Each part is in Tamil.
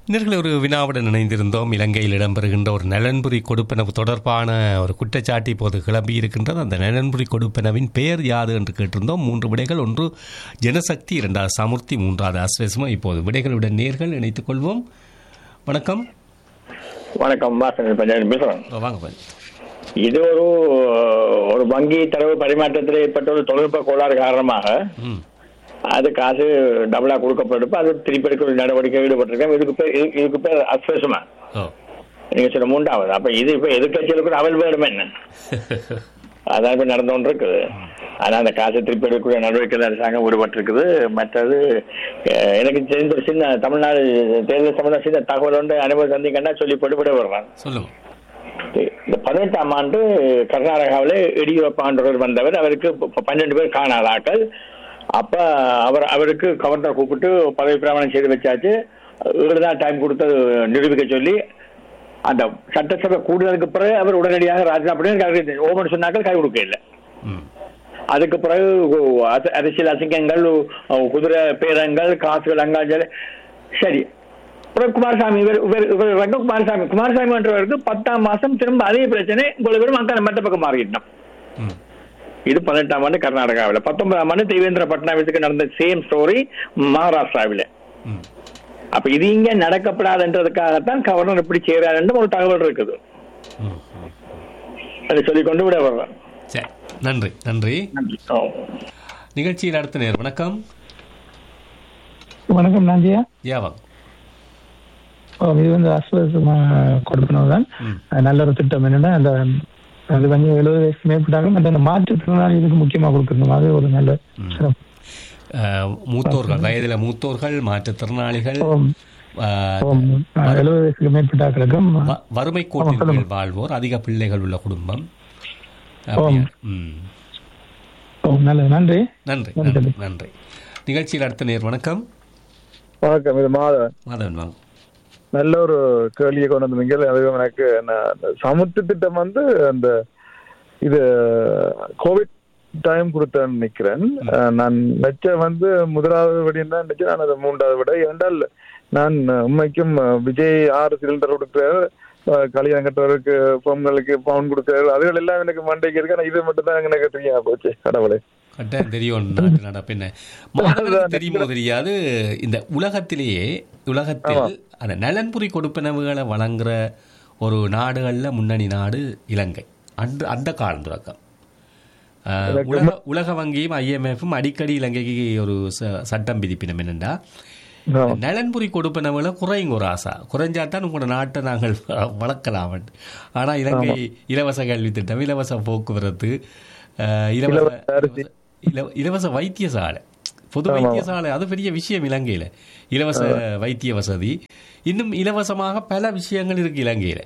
நேர்களை ஒரு வினாவுடன் இணைந்திருந்தோம் இலங்கையில் இடம்பெறுகின்ற ஒரு நலன்புரி கொடுப்பனவு தொடர்பான ஒரு குற்றச்சாட்டு இப்போது கிளம்பி இருக்கின்றது அந்த நலன்புரி கொடுப்பனவின் பெயர் யாது என்று கேட்டிருந்தோம் மூன்று விடைகள் ஒன்று ஜனசக்தி இரண்டாவது சமுர்த்தி மூன்றாவது அஸ்வசமா இப்போது விடைகளுடன் நேர்கள் இணைத்துக் கொள்வோம் வணக்கம் வணக்கம் வாசன் பஞ்சாயத்து பேசுறேன் ஓ, வாங்க பாரு. இது ஒரு ஒரு வங்கி தரவு பரிமாற்றத்தில் ஏற்பட்ட ஒரு தொழில்நுட்ப கோளாறு காரணமாக ம் அது காசு டபுளா கொடுக்கப்பட்டிருப்ப அது திருப்பி எடுக்கிற நடவடிக்கை ஈடுபட்டிருக்கேன் இதுக்கு பேர் இது- இதுக்கு பேர் அஸ்வசமா ஓ நீங்க சொல்ல மூன்றாவது அப்ப இது இப்ப எதிர்கட்சியில் கூட அவல் வேணும் என்ன அதான் இப்ப நடந்து கொண்டு இருக்குது ஆனா அந்த காசை திருப்பி எடுக்கக்கூடிய நடவடிக்கையில் அரசாங்கம் ஈடுபட்டிருக்குது மற்றது அஹ், எனக்கு தெரிந்த ஒரு சின்ன தமிழ்நாடு தேர்தல் சம்பந்த சின்ன தகவல் ஒன்று அனுபவம் சந்திக்கண்டா சொல்லி போட்டு வர்றான் சொல்லுங்க இந்த பதினெட்டாம் ஆண்டு கர்நாடகாவில் எடியூரப்பான்றவர் வந்தவர் அவருக்கு ப- பன்னெண்டு பேர் காணாத ஆட்கள் அப்ப அவர் அவருக்கு கவர்னர் கூப்பிட்டு பதவி பிரமாணம் செய்து வச்சாச்சு ஏழு நாள் டைம் கொடுத்து நிரூபிக்க சொல்லி அந்த சட்டசபை கூடுதலுக்கு பிறகு அவர் உடனடியாக ராஜினாமா பண்ணி ஓமன் சொன்னாக்கள் கை கொடுக்க இல்லை ம் அதுக்கு பிறகு அர- அரசியல் அசிங்கங்கள் குதிரை பேரங்கள் காசுகள் அங்காஞ்சல் சரி அப்புறம் குமாரசாமி இவர் இவர் இவர் வந்து குமாரசாமி குமாரசாமி என்றவருக்கு பத்தாம் மாசம் திரும்ப அதே பிரச்சனை உங்களுக்கு பேரும் மக்கள் மற்ற பக்கம் மாறிட்டோம் ம் இது பதினெட்டாம் ஆண்டு கர்நாடகாவில் பத்தொன்பதாம் ஆண்டு தேவேந்திர பட்னாவிஸுக்கு நடந்த சேம் ஸ்டோரி மகாராஷ்டிராவில் ம் அப்ப இது இங்க நடக்கப்படாதுன்றதுக்காகத்தான் கவர்னர் இப்படி செய்யறாருன்னு ஒரு தகவல் இருக்குது ம் ம். அதை சொல்லிக்கொண்டு விட வர்றேன் சரி நன்றி நன்றி நன்றி ஓ. நிகழ்ச்சியில் அடுத்த நேர் வணக்கம் வணக்கம் நாந்தியா யாவாங்க ஓ, இது வந்து அஸ்வசமா கொடுக்கணும் தான் ம் நல்ல ஒரு திட்டம் என்னன்னா அந்த அது வந்து எழுபது வயசு மேற்பட்டாங்க மற்ற அந்த மாற்றுத்திறனாளிகளுக்கு முக்கியமா கொடுக்கணும் அது ஒரு நல்ல சிறப்பு அஹ், மூத்தோர்கள் வயதில் மூத்தோர்கள் மாற்றுத்திறனாளிகள் ஓம், அஹ், ஓம், எழுபது வயசுக்கு மேற்பட்டாக்களுக்கும் வ- வறுமை கோட்டின் கீழ் வாழ்வோர் அதிக பிள்ளைகள் உள்ள குடும்பம் அப்படியா? ம். ஓ, நல்லது நன்றி நன்றி நன்றி நன்றி நிகழ்ச்சியில் அடுத்த நேர் வணக்கம் வணக்கம் இது மாதவன் மாதவன் வாங்க நல்ல ஒரு கேள்வியை கொண்டு வந்தீங்க அது எனக்கு நான் அந்த சமுத்து திட்டம் வந்து அந்த இது கோவிட் டைம் கொடுத்தேன்னு நினைக்கிறேன் அஹ், நான் நச்ச வந்து முதலாவது விடையும் தான் நினைச்சேன் நான் அது மூன்றாவது விடை ஏனென்றால் நான் உண்மைக்கும் அஹ், விஜய் ஆறு சிலிண்டர் கொடுக்குறாரு அஹ், கல்யாணம் கட்டுறவருக்கு பொங்கலுக்கு பவுன் கொடுக்குறாரு அதுகள் எல்லாம் எனக்கு மண்டைக்கு இருக்கு ஆனா இது மட்டும் தான் எனக்கு தெரியாம போச்சு கடவுளே கட்டாயம் தெரியும் நாட்டு நடப்பு என்ன மாணவர்களுக்கு தெரியுமோ தெரியாது இந்த உலகத்திலேயே உலகத்தில் அந்த நலன்புரி கொடுப்பனவுகளை வழங்குற ஒரு நாடுகள்ல முன்னணி நாடு இலங்கை அந்த அந்த காலம் தொடக்கம் அஹ், உலக உலக வங்கியும் ஐஎம்எஃப்பும் அடிக்கடி இலங்கைக்கு ஒரு ச- சட்டம் விதிப்பினம் என்னென்னா ஆமா. நலன்புரி கொடுப்பனவுகளை குறைங்க ஒரு ஆசை குறைஞ்சாதான் உங்களோட நாட்டை நாங்கள் வளர்க்கலாம் ஆனா இலங்கை இலவச கல்வி திட்டம் இலவச போக்குவரத்து அஹ், இலவச இல- இலவச வைத்தியசாலை பொது வைத்தியசாலை அது பெரிய விஷயம் இலங்கையில இலவச வைத்திய வசதி இன்னும் இலவசமாக பல விஷயங்கள் இருக்கு இலங்கையில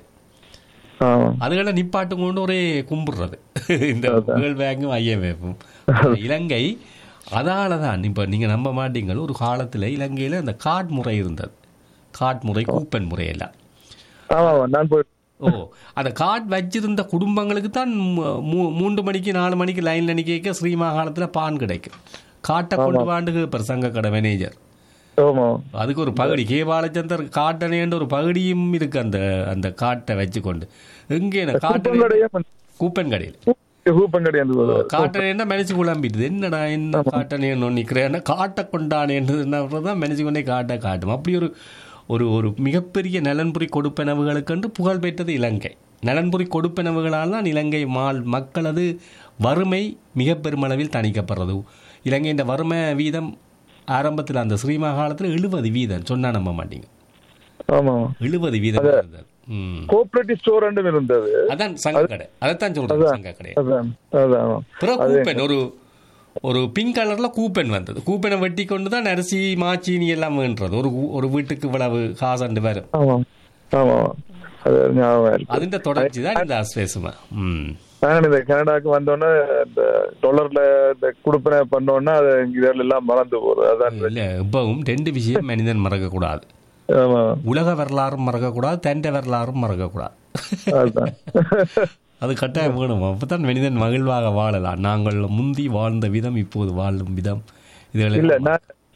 ஆமா அதுகளை நிப்பாட்டு கொண்டு ஒரே கும்பிடுறது இந்த வேர்ல்ட் பேங்கும் ஐஎம்எஃப்பும் இலங்கை அதால தான் இப்போ நீங்கள் நம்ப மாட்டீங்க ஒரு காலத்தில் இலங்கையில் அந்த கார்டு முறை இருந்தது கார்டு முறை கூப்பன் முறையெல்லாம் ஆமா ஆமா நான் போய் ஓ அந்த கார்டு வச்சிருந்த குடும்பங்களுக்கு தான் மூ- மூ- மூன்று மணிக்கு நாலு மணிக்கு லைன்ல நிக்க ஸ்ரீமாகாலத்தில் பான் கிடைக்கும் காட்டை கொண்டு வாண்டு பிரசங்க கடை மேனேஜர் ஆமா அதுக்கு ஒரு பகுடி கே பாலச்சந்தர் காட்டனேன்ற ஒரு பகுடியும் இருக்கு அந்த அந்த காட்டை வச்சுக்கொண்டு எங்கே காட்டனே கூப்பங்கடையே கூப்பன் கடையில் கூப்பங்கடை அந்த போது காட்டனேன்னா மனசு குழம்பிடுது என்னடா என்ன காட்டனேன்னு நிற்கிறேன்னா காட்டை கொண்டானேன்றது தான் மனசு கொண்டே காட்டை காட்டும் அப்படி ஒரு ஒரு ஒரு மிகப்பெரிய நலன்புரி கொடுப்பனவுகளுக்கென்று புகழ் பெற்றது இலங்கை நலன்புரி கொடுப்பனவுகளால் தான் இலங்கை மால் மக்களது வறுமை மிக பெருமளவில் தணிக்கப்படுறது இலங்கையின் வறுமை வீதம் ஆரம்பத்தில் அந்த ஸ்ரீமகாலத்தில் எழுபது வீதம் சொன்னா நம்ப மாட்டீங்க ஆமா எழுபது வீதம் இருந்தது ம். கோஆபரேட்டிவ் ஸ்டோர் ரெண்டும் இருந்தது அதான் சங்க கடை அதைத்தான் சொல்றேன் சங்க கடை அதான் அதான் பிறகு கூப்பன் ஒரு ஒரு பிங்க் கலர்ல கூப்பன் வந்தது கூப்பனை வெட்டி கொண்டு தான் அரிசி மாச்சீனி எல்லாம் வேண்டது ஒரு ஊ- ஒரு வீட்டுக்கு இவ்வளவு காசண்டு வரும் ஆமா ஆமா அது ஞாபகம் இருக்கு അതിന്റെ தொடர்ச்சி தான் இந்த அஸ்வேசுமா ம் நான் இந்த கனடாக்கு வந்தோடனே இந்த டாலர்ல இந்த குடுப்பனை பண்ணோன்னா அது இதெல்லாம் எல்லாம் மறந்து போகுது அதான் இல்ல இப்பவும் ரெண்டு விஷயம் மனிதன் மறக்கக்கூடாது ஆமா உலக வரலாறும் மறக்கக்கூடாது தண்ட வரலாறும் மறக்கக்கூடாது அதுதான் அது கட்டாயம் வேணும் அப்பதான் மனிதன் மகிழ்வாக வாழலாம் நாங்கள் முந்தி வாழ்ந்த விதம் இப்போது வாழும் விதம் இல்ல இதுகளை நான்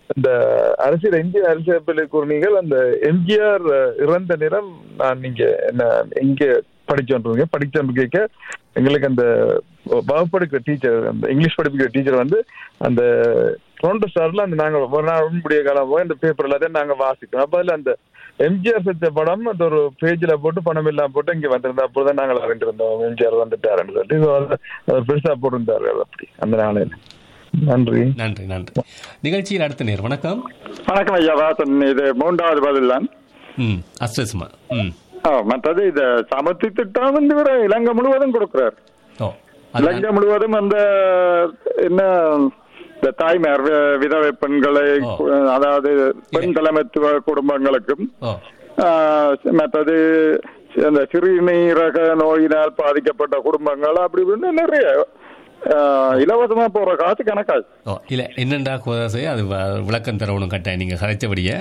இந்த அரசியல் இந்திய அரசியல் கூறினீர்கள் அந்த எம்ஜிஆர் இறந்த நேரம் நான் இங்க என்ன இங்க படிச்சோன்றீங்க படிச்சோன்னு எங்களுக்கு அந்த வகுப்படுக்கிற டீச்சர் அந்த இங்கிலீஷ் படிப்பிக்கிற டீச்சர் வந்து அந்த டொரண்டோ ஸ்டார்ல அந்த நாங்க ஒரு நாள் உடன்படிய காலம் போய் அந்த பேப்பர் எல்லாத்தையும் நாங்க வாசிக்கிறோம் அப்ப அதுல அந்த எம்ஜிஆர் செத்த படம் அந்த ஒரு பேஜ்ல போட்டு பணம் எல்லாம் போட்டு இங்க வந்திருந்தா அப்போதான் நாங்கள் அறிந்திருந்தோம் எம்ஜிஆர் வந்துட்டாருன்னு சொல்லி அவர் அவர் பெருசா போட்டிருந்தாரு அப்படி அந்த நாளையில நன்றி நன்றி நன்றி நிகழ்ச்சியில் அடுத்த நேர் வணக்கம் வணக்கம் ஐயா வாசன் இது மூன்றாவது பதில் தான் ம் அஸ்வஸ்மா ம் ஆ, மற்றது இந்த சமத்தி திட்டம் வந்து இவரு இலங்கை முழுவதும் கொடுக்கிறார் ஓ அது இலங்கை முழுவதும் அந்த என்ன இந்த தாய்மார் வி- விதவை பெண்களை ஓ. அதாவது பெண் தலைமைத்துவ குடும்பங்களுக்கும் ஓ ஆ, மற்றது இந்த சிறுநீரக நோயினால் பாதிக்கப்பட்ட குடும்பங்கள் அப்படி இப்படின்னு நிறைய ஆ, இலவசமா போற காசு கணக்காது ஓ இல்லை என்னண்டா கோதாசை அது வ- விளக்கம் தரணும் கட்டாயம் நீங்கள் கதைச்சபடியே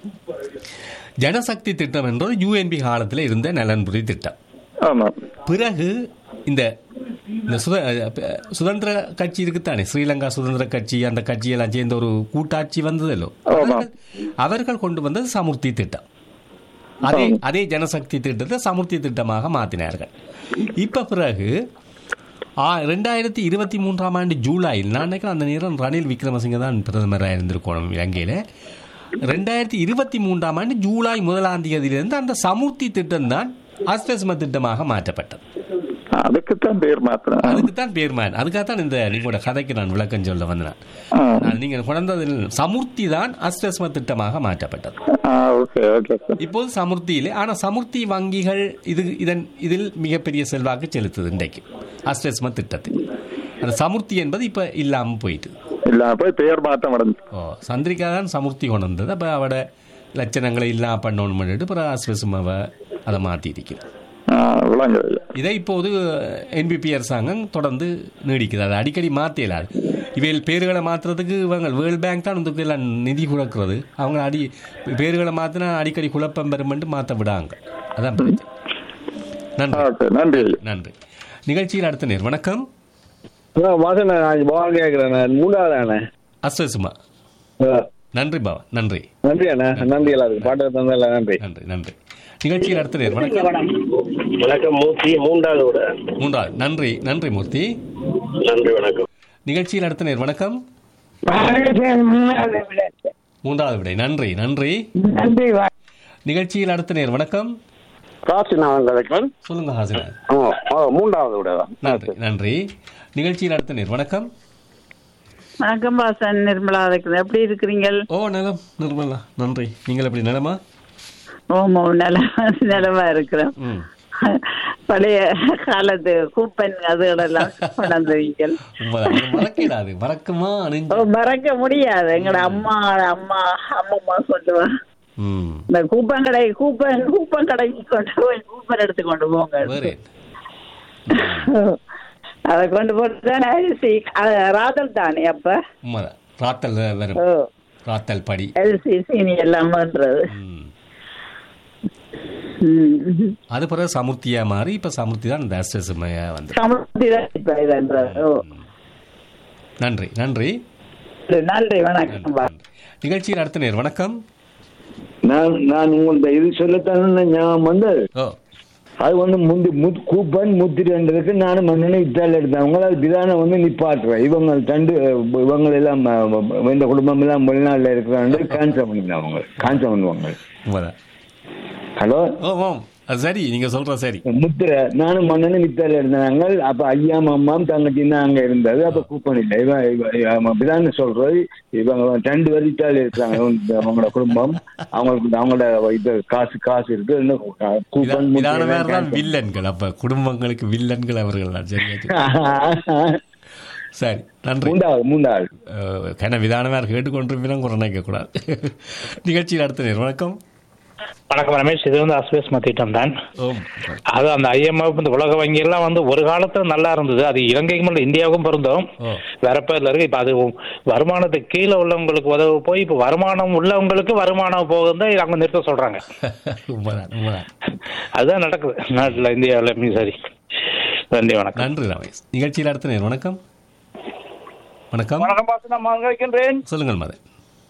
ஜனசக்தி திட்டம் என்றது யூஎன்பி காலத்தில் இருந்த நலன்புரி திட்டம் ஆமா பிறகு இந்த இந்த சுத அஹ், சுதந்திர கட்சி இருக்குத்தானே ஸ்ரீலங்கா சுதந்திர கட்சி அந்த கட்சியெல்லாம் சேர்ந்த ஒரு கூட்டாட்சி வந்ததல்லோ ஆமா. அவர்கள் அவர்கள் கொண்டு வந்தது சமுர்த்தி திட்டம் அதே அதே ஜனசக்தி திட்டத்தை சமுர்த்தி திட்டமாக மாற்றினார்கள் இப்ப பிறகு ஆ ரெண்டாயிரத்தி இருபத்தி மூன்றாம் ஆண்டு ஜூலையில் நான் நினைக்கிறேன் அந்த நேரம் ரணில் விக்ரமசிங்க தான் பிரதமராக இருந்திருக்கணும் இலங்கையில் ரெண்டாயிரத்தி இருபத்தி மூன்றாம் ஆண்டு ஜூலை முதலாம் தேதியிலிருந்து அந்த சமுர்த்தி திட்டம் தான் அஸ்வஸ்ம திட்டமாக மாற்றப்பட்டது அதுக்குத்தான் பேர் மாத்திரம் அதுக்கு தான் பேர் மேன் அதுக்காகத்தான் இந்த நீங்களோட கதைக்கு நான் விளக்கம் சொல்ல வந்தேன் ஆ. நான் நீங்கள் குழந்ததில் சமுர்த்தி தான் அஸ்வஸ்ம திட்டமாக மாற்றப்பட்டது ஆ, ஓகே ஓகே சார் இப்போது சமுர்த்தியிலே ஆனால் சமுர்த்தி வங்கிகள் இது இதன் இதில் மிகப்பெரிய செல்வாக்கு செலுத்துது இன்றைக்கு அஸ்வஸ்ம திட்டத்தில் அந்த சமுர்த்தி என்பது இப்போ இல்லாமல் போயிட்டு இல்ல போய் பேர் மாற்றம் அடைஞ்சு ஓ சந்திரிகா தான் சமுர்த்தி கொண்டு வந்தது அப்போ அவட லட்சணங்களை இல்லாம பண்ணணும் பண்ணிட்டு அப்புறம் அஸ்வஸ்மாவை அதை மாற்றி இருக்குது விளங்க இதை இப்போது என்பிபி அரசாங்கம் தொடர்ந்து நீடிக்குது அதை அடிக்கடி மாற்றலாது இவையில் பேர்களை மாற்றுறதுக்கு இவங்க வேர்ல்ட் பேங்க் தான் இதுக்கு எல்லாம் நிதி கொடுக்கிறது அவங்க அடி பேர்களை மாற்றினா அடிக்கடி குழப்பம் பெறுமென்று மாற்ற விடாங்க அதான் பிரச்சனை நன்றி ஓகே நன்றி ஐயா நன்றி நிகழ்ச்சியில் அடுத்த நேர் வணக்கம் வாசன் நான் பவான் கேட்கிறேன் மூணாவது அண்ணே அஸ்வசுமா நன்றி பாவா நன்றி நன்றி அண்ணா நன்றி எல்லாருக்கும் பாட்டு தந்தல நன்றி நன்றி நன்றி நிகழ்ச்சியில் அடுத்த நேர் வணக்கம் வணக்கம் மூர்த்தி மூன்றாவது விட மூன்றாவது நன்றி நன்றி மூர்த்தி நன்றி வணக்கம் நிகழ்ச்சியில் அடுத்த நேர் வணக்கம் மூன்றாவது விடை நன்றி நன்றி நன்றி நிகழ்ச்சியில் அடுத்த நேர் வணக்கம் காசு நான் கிடைக்கிறேன் சொல்லுங்க ஹாசினா ஓ ஓ மூன்றாவது விட நன்றி நன்றி நிகழ்ச்சியில் அடுத்த நேர் வணக்கம் வணக்கம் வாசன் நிர்மலா இருக்கிறேன் எப்படி இருக்கிறீங்க ஓ நலம் நிர்மலா நன்றி நீங்கள் எப்படி நலமா ஓமோ நலமா நலமா இருக்கிறோம் ம் பழைய காலத்து கூப்பன் அதுகளெல்லாம் கொண்டாந்துவீங்க உண்மைதான். அது மறக்கிடாது மறக்குமா அணிஞ்சு ஓ மறக்க முடியாது எங்கட அம்மா அம்மா அம்மம்மா சொல்லுவா ம் இந்த கூப்பன் கடை கூப்பன் கூப்பன் கடைக்கு கொண்டு போய் கூப்பன் எடுத்து கொண்டு போங்க வேறு அதை கொண்டு போட்டு தானே அரிசி அது ராதல் தானே அப்ப உண்மைதான் ராத்தல் வரும் ஓ ராத்தல் படி அரிசி சீனி எல்லாமன்றது ம் ம். அது பிறகு சமுர்த்தியா மாறி இப்ப சமுர்த்தி தான் இந்த அஸ்வசமையா வந்து சமுத்தி தான் இப்ப இதுன்றது ஓ நன்றி நன்றி நன்றி வணக்கம் பா நிகழ்ச்சியில் அடுத்த நேர் வணக்கம் நான் நான் உங்கள்ட்ட இது சொல்லத்தானே ஞாபகம் வந்து ஓ அது வந்து முந்தி முத் கூப்பன் முத்திரன்றதுக்கு நானும் மன்னனை இத்தால் எடுத்தேன் அவங்களால விதானம் வந்து நிப்பாட்டுறேன் இவங்க தண்டு இவங்க எல்லாம் ம- ம- இந்த குடும்பம் எல்லாம் வெளிநாட்டில் இருக்கிறாங்க கேன்சல் பண்ணிக்கலாம் அவங்க கேன்சல் பண்ணுவாங்க உண்மைதான் ஹலோ ஓ ஓ அது சரி நீங்க சொல்ற சரி முத்திரை நானும் மன்னனும் மித்தால இருந்தாங்க அப்ப ஐயா மாமாம் தங்கச்சி தான் அங்க இருந்தது அப்ப கூப்பன் இல்லை இவன் இவன் இவன் அப்படிதான் சொல்றது இவங்க ரெண்டு பேர் இத்தாலி இருக்காங்க இவங்க- அவங்களோட குடும்பம் அவங்களுக்கு அவங்களோட இது காசு காசு இருக்கு இன்னும் கூப்பன் இதான வேற தான் முத்திரை வில்லன்கள் அப்ப குடும்பங்களுக்கு வில்லன்கள் அவர்கள் தான் சரியா சரி. சரி நன்றி மூன்றாவது மூன்றாவது அஹ், கன விதானமாக கேட்டுக்கொண்டிருப்பினும் குறை கூடாது நிகழ்ச்சியில் அடுத்த நேர் வணக்கம் வணக்கம் ரமேஷ் இது வந்து அஸ்வேஸ்ம திட்டம் தான் ஓம் அது அந்த ஐஎம்எஃப் இந்த உலக வங்கி எல்லாம் வந்து ஒரு காலத்துல நல்லா இருந்தது அது இலங்கைக்கு மட்டும் இந்தியாவுக்கும் பொருந்தும் ஓ வேற பேர்ல இருக்கு இப்ப அது வருமானத்துக்கு கீழே உள்ளவங்களுக்கு உதவு போய் இப்ப வருமானம் உள்ளவங்களுக்கு வருமானம் போகுது அவங்க நிறுத்த சொல்றாங்க உண்மைதான் உண்மைதான் அதுதான் நடக்குது நாட்டுல இந்தியாவில சரி நன்றி வணக்கம் நன்றி ரமேஷ் நிகழ்ச்சியில் அடுத்த நேர் வணக்கம் வணக்கம் வணக்கம் பாசு நான் இருக்கின்றேன் சொல்லுங்கள் மதன்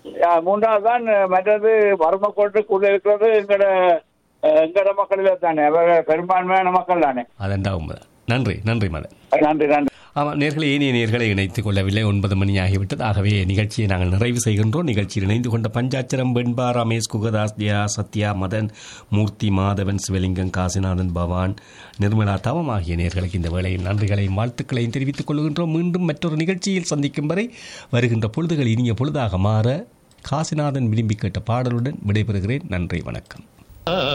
அஹ், மூன்றாவது தான் மற்றது வறுமை கோட்டுக்குள்ள இருக்கிறது எங்கட அஹ், எங்கட மக்களில தானே அவர் பெரும்பான்மையான மக்கள் தானே அதெண்டா உண்மைதான் நன்றி நன்றி மதன் நன்றி நன்றி ஆமாம் நேர்களை ஏனைய நேர்களை இணைத்துக் கொள்ளவில்லை ஒன்பது மணி ஆகிவிட்டது ஆகவே நிகழ்ச்சியை நாங்கள் நிறைவு செய்கின்றோம் நிகழ்ச்சியில் இணைந்து கொண்ட பஞ்சாச்சரம் வெண்பா ரமேஷ் குகதாஸ் ஜெயா சத்யா மதன் மூர்த்தி மாதவன் சிவலிங்கம் காசிநாதன் பவான் நிர்மலா தவம் ஆகிய நேர்களுக்கு இந்த வேளையில் நன்றிகளையும் வாழ்த்துக்களையும் தெரிவித்துக் கொள்கின்றோம் மீண்டும் மற்றொரு நிகழ்ச்சியில் சந்திக்கும் வரை வருகின்ற பொழுதுகள் இனிய பொழுதாக மாற காசிநாதன் விரும்பி கேட்ட பாடலுடன் விடைபெறுகிறேன் நன்றி வணக்கம்